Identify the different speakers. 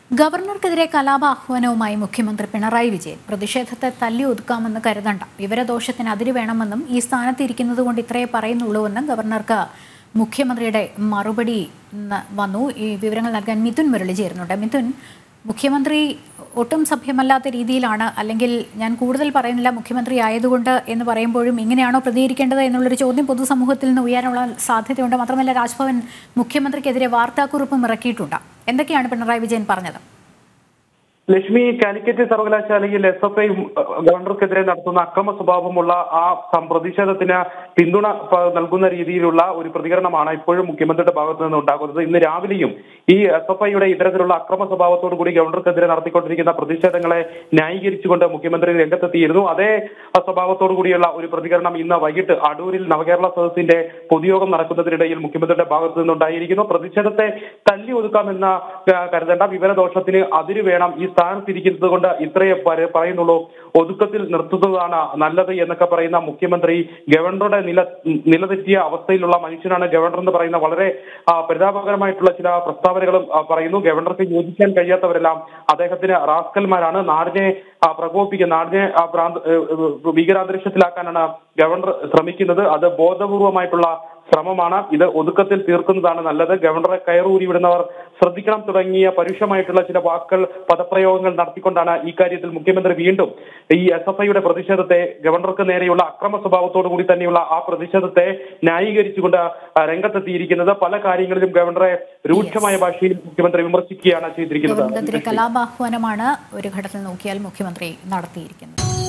Speaker 1: ഗവർണർക്കെതിരെ കലാപാഹ്വാനവുമായി മുഖ്യമന്ത്രി പിണറായി വിജയൻ പ്രതിഷേധത്തെ തല്ലി ഒതുക്കാമെന്ന് കരുതണ്ട വിവരദോഷത്തിന് അതിര് വേണമെന്നും ഈ സ്ഥാനത്ത് ഇരിക്കുന്നത് കൊണ്ട് ഇത്രയേ പറയുന്നുള്ളൂവെന്നും ഗവർണർക്ക് മുഖ്യമന്ത്രിയുടെ മറുപടി ഇന്ന് വന്നു ഈ വിവരങ്ങൾ നൽകാൻ മിഥുൻ മുരളി ചേരുന്നുണ്ട് മിഥുൻ മുഖ്യമന്ത്രി ഒട്ടും സഭ്യമല്ലാത്ത രീതിയിലാണ് അല്ലെങ്കിൽ ഞാൻ കൂടുതൽ പറയുന്നില്ല മുഖ്യമന്ത്രി ആയതുകൊണ്ട് എന്ന് പറയുമ്പോഴും ഇങ്ങനെയാണോ പ്രതികരിക്കേണ്ടത് എന്നുള്ളൊരു ചോദ്യം പൊതുസമൂഹത്തിൽ നിന്ന് ഉയരാനുള്ള സാധ്യതയുണ്ട് മാത്രമല്ല രാജ്ഭവൻ മുഖ്യമന്ത്രിക്കെതിരെ വാർത്താക്കുറിപ്പും ഇറക്കിയിട്ടുണ്ട് എന്തൊക്കെയാണ് പിണറായി വിജയൻ പറഞ്ഞത്
Speaker 2: ലക്ഷ്മി കാലിക്കറ്റ് സർവകലാശാലയിൽ എസ് എഫ് ഐ ഗവർണർക്കെതിരെ നടത്തുന്ന അക്രമ സ്വഭാവമുള്ള ആ സം- പ്രതിഷേധത്തിന് പിന്തുണ പ- നൽകുന്ന രീതിയിലുള്ള ഒരു പ്രതികരണമാണ് ഇപ്പോഴും മുഖ്യമന്ത്രിയുടെ ഭാഗത്ത് നിന്ന് ഉണ്ടാകുന്നത് ഇന്ന് രാവിലെയും ഈ എസ് എഫ് ഐയുടെ ഇത്തരത്തിലുള്ള അക്രമ സ്വഭാവത്തോടു കൂടി ഗവർണർക്കെതിരെ നടത്തിക്കൊണ്ടിരിക്കുന്ന പ്രതിഷേധങ്ങളെ ന്യായീകരിച്ചുകൊണ്ട് മുഖ്യമന്ത്രി രംഗത്തെത്തിയിരുന്നു അതേ സ്വഭാവത്തോടു കൂടിയുള്ള ഒരു പ്രതികരണം ഇന്ന് വൈകിട്ട് അടൂരിൽ നവകേരള സദസ്സിന്റെ പൊതുയോഗം നടക്കുന്നതിനിടയിൽ മുഖ്യമന്ത്രിയുടെ ഭാഗത്തു നിന്നുണ്ടായിരിക്കുന്നു പ്രതിഷേധത്തെ തല്ലി ഒതുക്കാമെന്ന ആ, കരുതേണ്ട വിവരദോഷത്തിന് അതിര് വേണം ഈ സ്ഥാനത്തിരിക്കുന്നത് കൊണ്ട് ഇത്രയേ പര- പറയുന്നുള്ളൂ ഒതുക്കത്തിൽ നിർത്തുന്നതാണ് നല്ലത് എന്നൊക്കെ പറയുന്ന മുഖ്യമന്ത്രി ഗവർണറുടെ നില നിലതെറ്റിയ അവസ്ഥയിലുള്ള മനുഷ്യനാണ് ഗവർണർ എന്ന് പറയുന്ന വളരെ ആ, പരിതാപകരമായിട്ടുള്ള ചില പ്രസ്താവനകളും ആ, പറയുന്നു ഗവർണർക്ക് യോജിക്കാൻ കഴിയാത്തവരെല്ലാം അദ്ദേഹത്തിന് റാസ്കൽമാരാണ് നാടിനെ ആ, പ്രകോപിപ്പിക്കുക നാടിനെ ആ, ഭ്രാന്ത് ഏ, ഏ, ഭീകരാന്തരീക്ഷത്തിലാക്കാനാണ് ഗവർണർ ശ്രമിക്കുന്നത് അത് ബോധപൂർവമായിട്ടുള്ള ശ്രമമാണ് ഇത് ഒതുക്കത്തിൽ തീർക്കുന്നതാണ് നല്ലത് ഗവർണറെ കയറൂരി വിടുന്നവർ ശ്രദ്ധിക്കണം തുടങ്ങിയ പരുഷമായിട്ടുള്ള ചില വാക്കുകൾ പദപ്രയോഗങ്ങൾ നടത്തിക്കൊണ്ടാണ് ഈ കാര്യത്തിൽ മുഖ്യമന്ത്രി വീണ്ടും ഈ എസ് എഫ് ഐയുടെ പ്രതിഷേധത്തെ ഗവർണർക്ക് നേരെയുള്ള അക്രമ സ്വഭാവത്തോടു കൂടി തന്നെയുള്ള ആ പ്രതിഷേധത്തെ ന്യായീകരിച്ചുകൊണ്ട് ആ, രംഗത്തെത്തിയിരിക്കുന്നത് പല കാര്യങ്ങളിലും ഗവർണറെ രൂക്ഷമായ ഭാഷയിൽ മുഖ്യമന്ത്രി വിമർശിക്കുകയാണ് ചെയ്തിരിക്കുന്നത്
Speaker 1: ഗവർണർക്കെതിരെ കലാപാഹ്വാനമാണ് ഒരു ഘട്ടത്തിൽ നോക്കിയാൽ മുഖ്യമന്ത്രി നടത്തിയിരിക്കുന്നത്